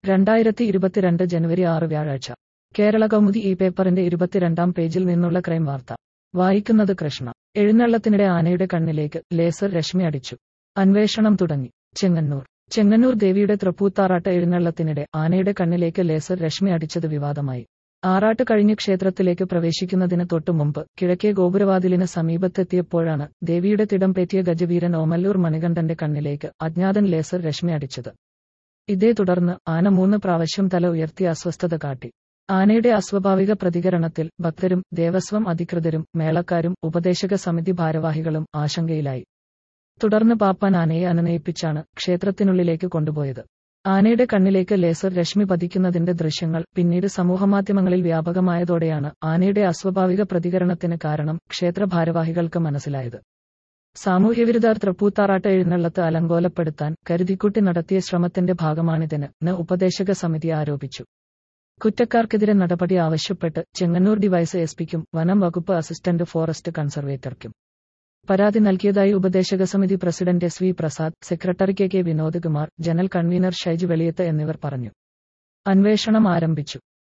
രണ്ടായിരത്തി ഇരുപത്തിരണ്ട് ജനുവരി ആറ് വ്യാഴാഴ്ച കേരള കൗമുദി ഈ പേപ്പറിന്റെ ഇരുപത്തിരണ്ടാം പേജിൽ നിന്നുള്ള ക്രൈം വാർത്ത വായിക്കുന്നത് കൃഷ്ണ എഴുന്നള്ളത്തിനിടെ ആനയുടെ കണ്ണിലേക്ക് ലേസർ രശ്മി അടിച്ചു അന്വേഷണം തുടങ്ങി ചെങ്ങന്നൂർ ചെങ്ങന്നൂർ ദേവിയുടെ തൃപ്പൂത്താറാട്ട് എഴുന്നള്ളത്തിനിടെ ആനയുടെ കണ്ണിലേക്ക് ലേസർ രശ്മി അടിച്ചത് വിവാദമായി ആറാട്ട് കഴിഞ്ഞ് ക്ഷേത്രത്തിലേക്ക് പ്രവേശിക്കുന്നതിന് തൊട്ടു മുമ്പ് കിഴക്കേ ഗോപുരവാതിലിന് സമീപത്തെത്തിയപ്പോഴാണ് ദേവിയുടെ തിടം പേറ്റിയ ഗജവീരൻ ഓമല്ലൂർ മണികണ്ഠന്റെ കണ്ണിലേക്ക് അജ്ഞാതൻ ലേസർ രശ്മി അടിച്ചത് ഇതേ തുടർന്ന് ആന മൂന്ന് പ്രാവശ്യം തല ഉയർത്തി അസ്വസ്ഥത കാട്ടി ആനയുടെ അസ്വാഭാവിക പ്രതികരണത്തിൽ ഭക്തരും ദേവസ്വം അധികൃതരും മേളക്കാരും ഉപദേശക സമിതി ഭാരവാഹികളും ആശങ്കയിലായി തുടർന്ന് പാപ്പാൻ ആനയെ അനുനയിപ്പിച്ചാണ് ക്ഷേത്രത്തിനുള്ളിലേക്ക് കൊണ്ടുപോയത് ആനയുടെ കണ്ണിലേക്ക് ലേസർ രശ്മി പതിക്കുന്നതിന്റെ ദൃശ്യങ്ങൾ പിന്നീട് സമൂഹമാധ്യമങ്ങളിൽ വ്യാപകമായതോടെയാണ് ആനയുടെ അസ്വാഭാവിക പ്രതികരണത്തിന് കാരണം ക്ഷേത്ര ഭാരവാഹികൾക്ക് മനസ്സിലായത് സാമൂഹ്യവിരുദ്ധർ തൃപ്പൂത്താറാട്ട് എഴുന്നള്ളത്ത് അലങ്കോലപ്പെടുത്താൻ കരുതിക്കുട്ടി നടത്തിയ ശ്രമത്തിന്റെ ഭാഗമാണിതെന്ന് ന് ഉപദേശക സമിതി ആരോപിച്ചു കുറ്റക്കാർക്കെതിരെ നടപടി ആവശ്യപ്പെട്ട് ചെങ്ങന്നൂർ ഡിവൈസ് എസ് പിക്കും വനം വകുപ്പ് അസിസ്റ്റന്റ് ഫോറസ്റ്റ് കൺസർവേറ്റർക്കും പരാതി നൽകിയതായി ഉപദേശക സമിതി president S V Prasad secretary K K Vinod Kumar general convener Shaiju Veliyath എന്നിവർ പറഞ്ഞു അന്വേഷണം ആരംഭിച്ചു